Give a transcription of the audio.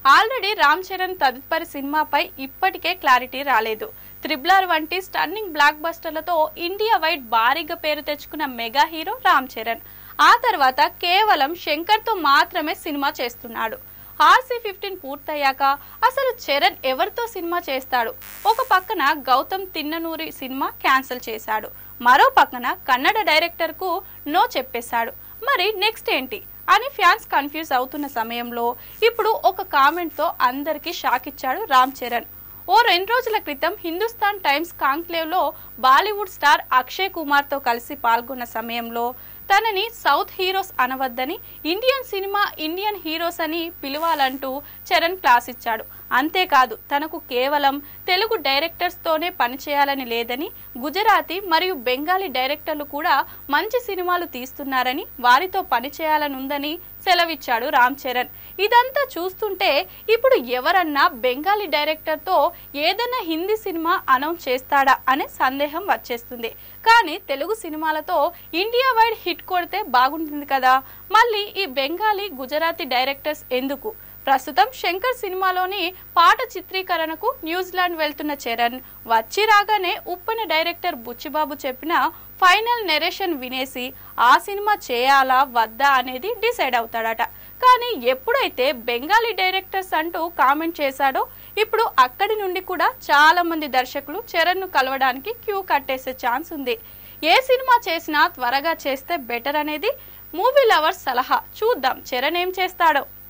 already Ram Charan తదుపరి సినిమాపై ఇప్పటికే క్లారిటీ రాలేదు త్రిబ్లర్ వంటి స్టన్నింగ్ బ్లాక్ బస్టర్లతో ఇండియా వైడ్ భారీగా పేరు తెచ్చుకున్న మెగా హీరో రామ్ చరణ్ ఆ తర్వాత కేవలం శంకర్తో మాత్రమే సినిమా చేస్తున్నాడు ఆర్సీ ఫిఫ్టీన్ పూర్తయ్యాక అసలు చరణ్ ఎవరితో సినిమా చేస్తాడు ఒక పక్కన గౌతమ్ తిన్ననూరి సినిమా క్యాన్సిల్ చేశాడు మరో పక్కన కన్నడ డైరెక్టర్కు నో చెప్పేశాడు మరి నెక్స్ట్ ఏంటి అని ఫ్యాన్స్ కన్ఫ్యూజ్ అవుతున్న సమయంలో ఇప్పుడు ఒక కామెంట్తో అందరికీ షాక్ ఇచ్చాడు రామ్ చరణ్ ఓ రెండు రోజుల క్రితం హిందుస్థాన్ టైమ్స్ కాంక్లేవ్లో బాలీవుడ్ స్టార్ అక్షయ్ కుమార్తో కలిసి పాల్గొన్న సమయంలో తనని సౌత్ హీరోస్ అనవద్దని ఇండియన్ సినిమా ఇండియన్ హీరోస్ అని పిలవాలంటూ చరణ్ క్లాస్ ఇచ్చాడు అంతేకాదు తనకు కేవలం తెలుగు డైరెక్టర్స్తోనే పనిచేయాలని లేదని గుజరాతీ మరియు బెంగాలీ డైరెక్టర్లు కూడా మంచి సినిమాలు తీస్తున్నారని వారితో పనిచేయాలని ఉందని సెలవిచ్చాడు రామ్ చరణ్ ఇదంతా చూస్తుంటే ఇప్పుడు ఎవరన్నా బెంగాలీ డైరెక్టర్తో ఏదైనా హిందీ సినిమా అనౌన్స్ చేస్తాడా అనే సందేహం వచ్చేస్తుంది కానీ తెలుగు సినిమాలతో ఇండియా వైడ్ హిట్ కొడితే బాగుంటుంది కదా మళ్ళీ ఈ బెంగాలీ గుజరాతీ డైరెక్టర్స్ ఎందుకు ప్రస్తుతం శంకర్ సినిమాలోని పాట చిత్రీకరణకు న్యూజిలాండ్ వెళ్తున్న చరణ్ వచ్చి రాగానే ఉప్పన డైరెక్టర్ బుచ్చిబాబు చెప్పిన ఫైనల్ నెరేషన్ వినేసి ఆ సినిమా చేయాలా వద్దా అనేది డిసైడ్ అవుతాడట కానీ ఎప్పుడైతే బెంగాలీ డైరెక్టర్స్ అంటూ కామెంట్ చేశాడో ఇప్పుడు అక్కడి నుండి కూడా చాలా మంది దర్శకులు చరణ్ను కలవడానికి క్యూ కట్టేసే ఛాన్స్ ఉంది ఏ సినిమా చేసినా త్వరగా చేస్తే బెటర్ అనేది మూవీ లవర్స్ సలహా చూద్దాం చరణ్ ఏం చేస్తాడో